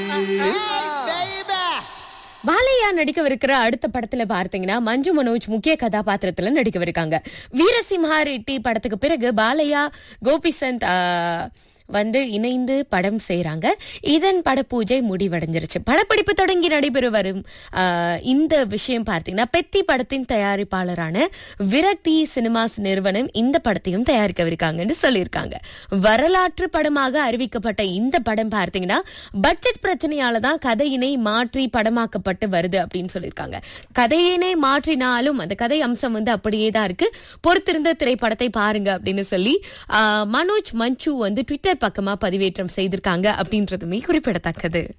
பாலையா நடிக்கவிருக்கிற அடுத்த படத்துல பார்த்தீங்கன்னா மஞ்சு மனோஜ் முக்கிய கதாபாத்திரத்துல நடிக்கவிருக்காங்க வீரசிம்ஹா ரெட்டி படத்துக்கு பிறகு பாலையா கோபிசந்த் ஆ, வந்து இணைந்து படம் செய்றாங்க இதன் பட பூஜை முடிவடைஞ்சிருச்சு படப்பிடிப்பு தொடங்கி நடைபெற வரும் ஆ, இந்த விஷயம் பார்த்தீங்கன்னா பெத்தி படத்தின் தயாரிப்பாளரான விரக்தி சினிமாஸ் நிறுவனம் இந்த படத்தையும் தயாரிக்கவிருக்காங்கன்னு சொல்லியிருக்காங்க வரலாற்று படமாக அறிவிக்கப்பட்ட இந்த படம் பார்த்தீங்கன்னா பட்ஜெட் பிரச்சனையால தான் கதையினை மாற்றி படமாக்கப்பட்டு வருது அப்படின்னு சொல்லியிருக்காங்க கதையினை மாற்றினாலும் அந்த கதை அம்சம் வந்து அப்படியே தான் இருக்கு பொறுத்திருந்த திரைப்படத்தை பாருங்க அப்படின்னு சொல்லி ஆ, மனோஜ் மஞ்சு வந்து ட்விட்டர் பக்கமா பதிவேற்றம் செய்திருக்காங்க அப்படின்றதுமே குறிப்பிடத்தக்கது